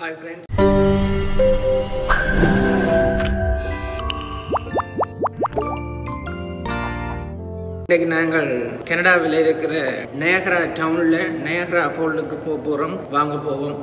hi friends இன்றைக்கு நாங்கள் கனடாவில் இருக்கிற நயகரா டவுனில் நயகரா ஃபோல்டுக்கு போக போகிறோம் வாங்க போவோம்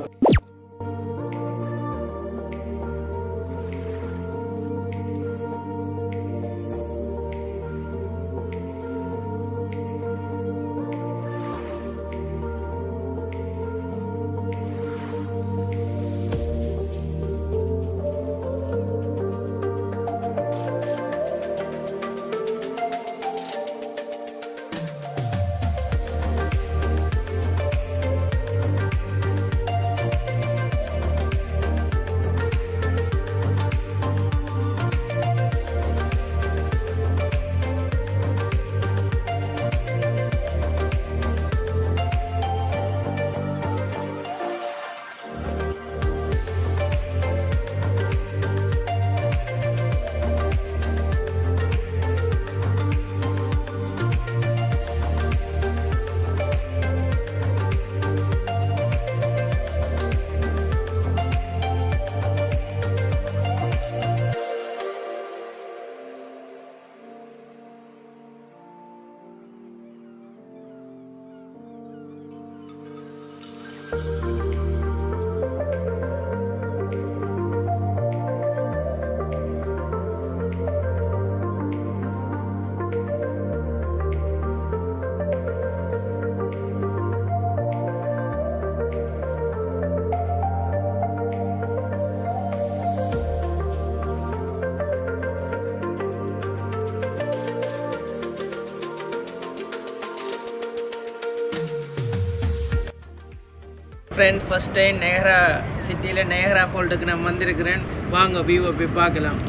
ஃப்ரெண்ட்ஸ் ஃபஸ்ட் டைம் நெஹரா சிட்டியில் நெஹரா ஃபோல்டுக்கு நான் வந்திருக்கிறேன் வாங்க வியூவை போய் பார்க்கலாம்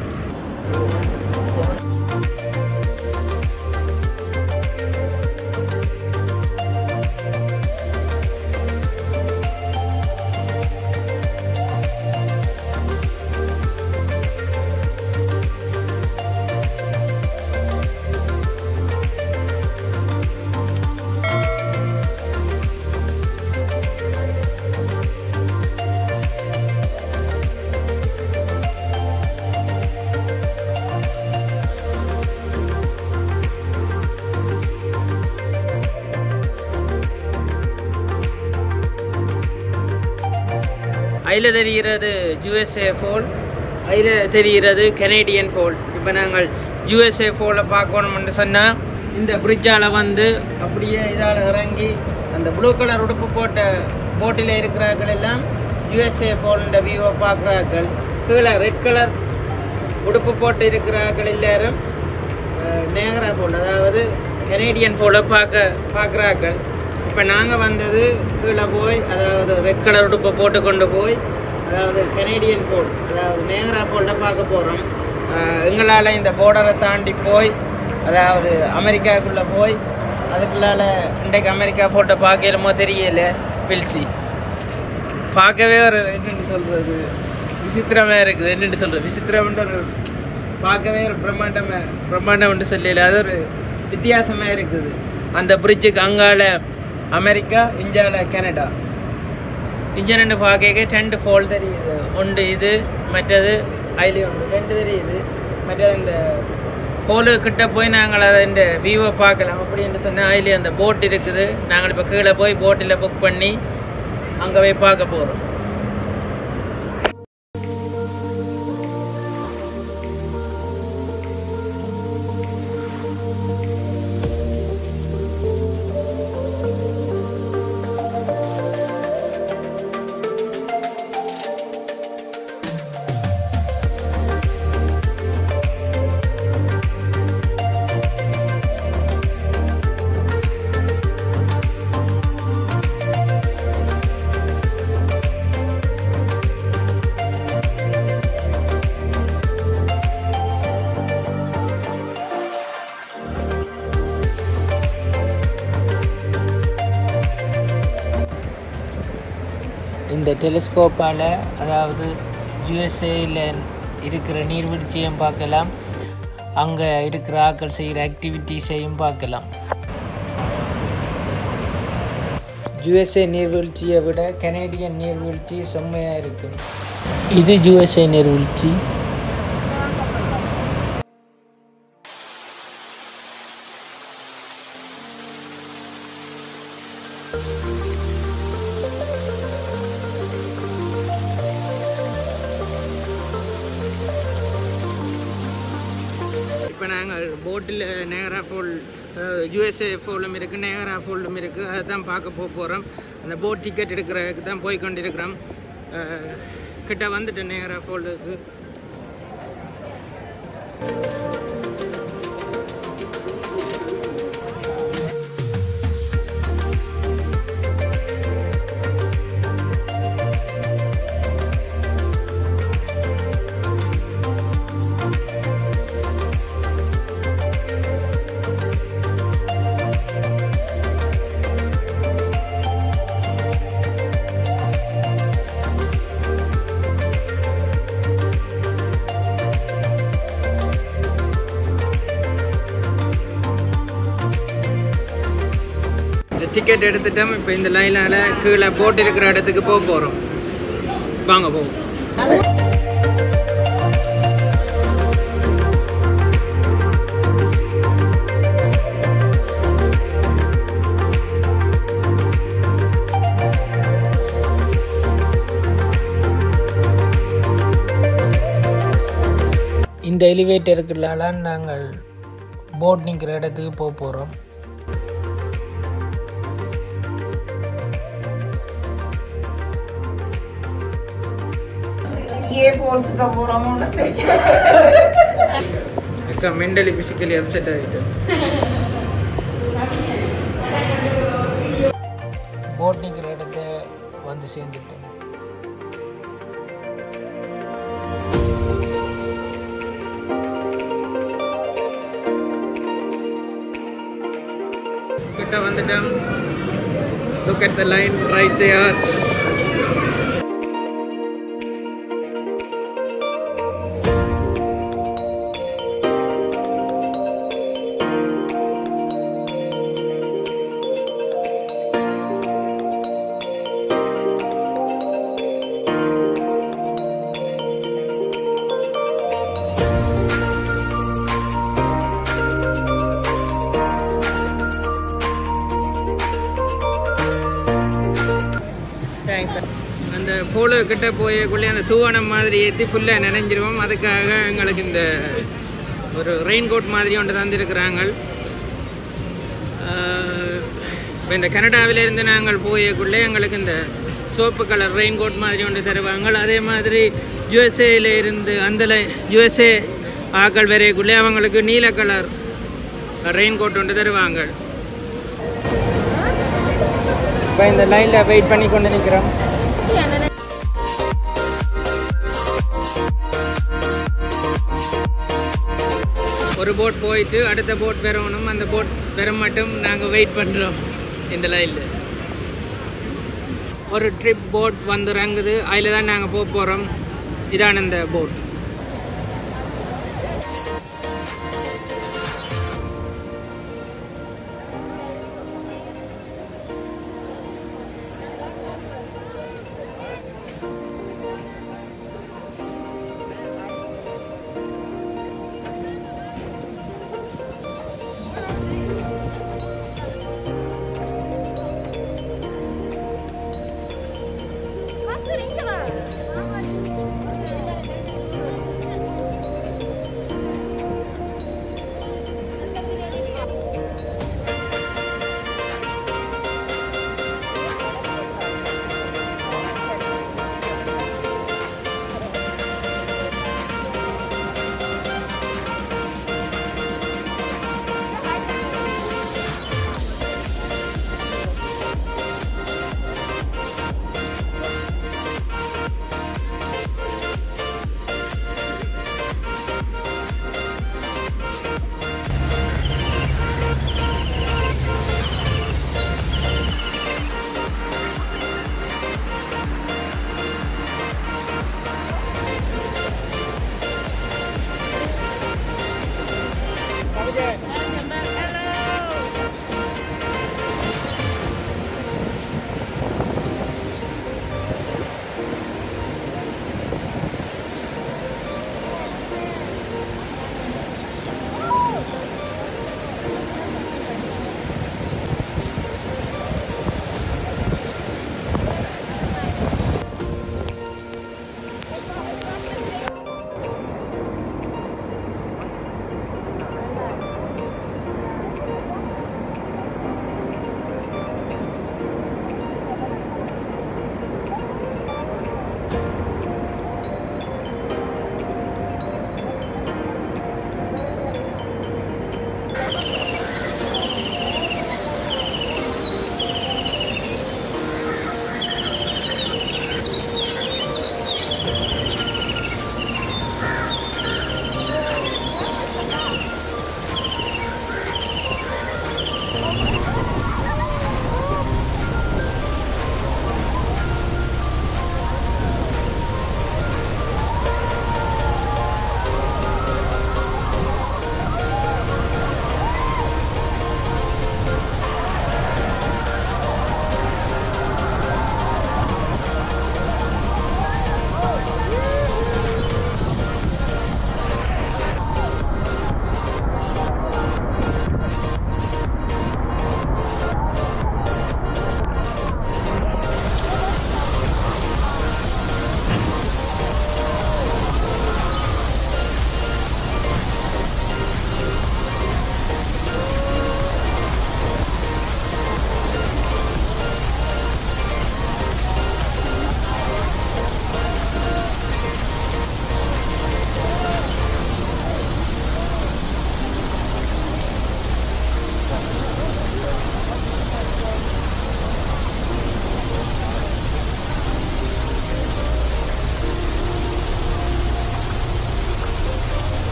அதில் தெரிகிறது யூஎஸ்ஏ ஃபோல் அதில் தெரிகிறது கனேடியன் ஃபோல் இப்போ நாங்கள் யூஎஸ்ஏ ஃபோலை பார்க்கணும்னு சொன்னால் இந்த பிரிட்ஜால் வந்து அப்படியே இதால் இறங்கி அந்த ப்ளூ கலர் உடுப்பு போட்ட போட்டில் இருக்கிறார்கள் எல்லாம் யூஎஸ்ஏ ஃபோல்ன்ற வியூவை பார்க்குறார்கள் கீழே ரெட் கலர் உடுப்பு போட்டு இருக்கிறார்கள் எல்லாரும் நேகரா ஃபோல் அதாவது கனேடியன் ஃபோலை பார்க்க பார்க்குறார்கள் இப்போ நாங்கள் வந்தது கீழே போய் அதாவது ரெட் கலர் உடுப்பை போட்டு கொண்டு போய் அதாவது கனேடியன் ஃபோல் அதாவது நேகரா ஃபோல்டை பார்க்க போகிறோம் எங்களால் இந்த போர்டரை தாண்டி போய் அதாவது அமெரிக்காவுக்குள்ளே போய் அதுக்குள்ளால இன்றைக்கு அமெரிக்கா ஃபோட்டோ பார்க்கணுமோ தெரியல பில்சி பார்க்கவே ஒரு என்னென்னு சொல்கிறது விசித்திரமாக இருக்குது என்னென்னு சொல்கிறது விசித்திரம்ன்ற ஒரு பார்க்கவே ஒரு பிரம்மாண்டமாக பிரம்மாண்டம்னு சொல்லல அது ஒரு வித்தியாசமாக இருக்குது அந்த பிரிட்ஜுக்கு அங்கால அமெரிக்கா இந்தியாவில் கனடா இங்கே ரெண்டு பார்க்க ரெண்டு ஃபோல் தெரியுது ஒன்று இது மற்றது அதுலேயும் ஒன்று ரெண்டு தெரியுது மற்றது இந்த ஃபோலு கிட்ட போய் நாங்கள் அதை இந்த வியூவை பார்க்கலாம் அப்படின்னு சொன்னால் அதுலேயும் அந்த போட் இருக்குது நாங்கள் இப்போ கீழே போய் போட்டில் புக் பண்ணி அங்கே போய் பார்க்க போகிறோம் இந்த டெலிஸ்கோப்பால் அதாவது யுஎஸ்ஏயில் இருக்கிற நீர்வீழ்ச்சியும் பார்க்கலாம் அங்கே இருக்கிற ஆக்கள் செய்கிற ஆக்டிவிட்டீஸையும் பார்க்கலாம் யுஎஸ்ஏ நீர்வீழ்ச்சியை விட கனேடியன் நீர்வீழ்ச்சி செம்மையாக இருக்கும் இது யுஎஸ்ஏ நீர்வீழ்ச்சி இப்போ நாங்கள் போட்டில் நேகரா ஃபோல் யூஎஸ்ஏ ஃபோலும் இருக்குது நேகரா ஃபோல்டும் இருக்குது அதை தான் பார்க்க போக போகிறோம் அந்த போட் டிக்கெட் எடுக்கிறதுக்கு தான் போய் கொண்டிருக்கிறோம் அஹ், கிட்ட வந்துட்டு நேகரா ஃபோல்டுக்கு டிக்கெட் எடுத்துட்டோம் இப்போ இந்த லைனால் கீழே போட் இருக்கிற இடத்துக்கு போக போகிறோம் வாங்க போவோம் இந்த எலிவேட்டருக்குள்ளால நாங்கள் போட் நிற்கிற இடத்துக்கு போக போகிறோம் ये फोर्स का पूरा मुंडा அக்கா மென்டலி ஃபிசிக்கலி அப்செட் ஆகிட்டு போட் நிற்கிற இடத்த வந்து சேர்ந்துட்டோம் கிட்ட வந்துட்டோம் look at the line right there thanks அந்த போலோ கிட்ட போயக்குள்ளே அந்த தூவனம் மாதிரி ஏற்றி ஃபுல்லாக நினைஞ்சிருவோம் அதுக்காக எங்களுக்கு இந்த ஒரு ரெயின் கோட் மாதிரி ஒன்று தந்திருக்கிறாங்க இப்போ இந்த கனடாவிலேருந்து நாங்கள் போயக்குள்ளே எங்களுக்கு இந்த சோப்பு கலர் ரெயின் கோட் மாதிரி ஒன்று தருவாங்க அதே மாதிரி யுஎஸ்ஏல இருந்து அந்த யுஎஸ்ஏ ஆக்கள் வரையக்குள்ளே அவங்களுக்கு நீல கலர் ரெயின் கோட் ஒன்று தருவாங்க இப்போ இந்த லைனில் வெயிட் பண்ணி கொண்டு நிற்கிறோம் ஒரு போட் போயிட்டு அடுத்த போட் பெறணும் அந்த போட் பெற மட்டும் நாங்கள் வெயிட் பண்ணுறோம் இந்த லைனில் ஒரு ட்ரிப் போட் வந்து இறங்குது அதில் தான் நாங்கள் போக போகிறோம் இதான இந்த போட்